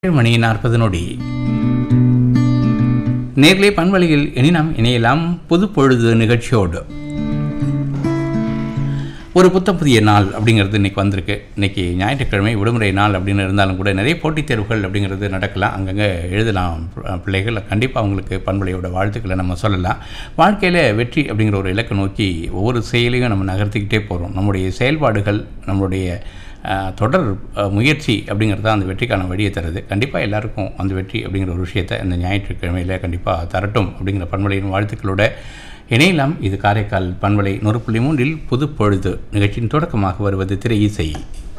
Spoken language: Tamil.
ஏழு மணி நாற்பது நொடி நேர்லே பண்பலையில் இனி நாம் இணையலாம் புது பொழுது நிகழ்ச்சியோடு ஒரு புத்தம் புதிய நாள் அப்படிங்கிறது இன்னைக்கு வந்திருக்கு இன்னைக்கு ஞாயிற்றுக்கிழமை விடுமுறை நாள் அப்படின்னு இருந்தாலும் கூட நிறைய போட்டித் தேர்வுகள் அப்படிங்கிறது நடக்கலாம் அங்கங்கே எழுதலாம் பி- பிள்ளைகள் கண்டிப்பாக அவங்களுக்கு பண்பலையோட வாழ்த்துக்களை நம்ம சொல்லலாம் வாழ்க்கையில் வெற்றி அப்படிங்கிற ஒரு இலக்கை நோக்கி ஒவ்வொரு செயலையும் நம்ம நகர்த்திக்கிட்டே போகிறோம் நம்முடைய செயல்பாடுகள் நம்மளுடைய அஹ், தொடர் அஹ், முயற்சி அப்படிங்கிறது தான் அந்த வெற்றிக்கான வழியை தருது கண்டிப்பாக எல்லாருக்கும் அந்த வெற்றி அப்படிங்கிற ஒரு விஷயத்தை இந்த ஞாயிற்றுக்கிழமையில் கண்டிப்பாக தரட்டும் அப்படிங்கிற பண்பலையின் வாழ்த்துக்களோட இணையலாம் இது காரைக்கால் பண்பலை நூறு புள்ளி மூன்றில் புது பொழுது நிகழ்ச்சியின் தொடக்கமாக வருவது திரை இசை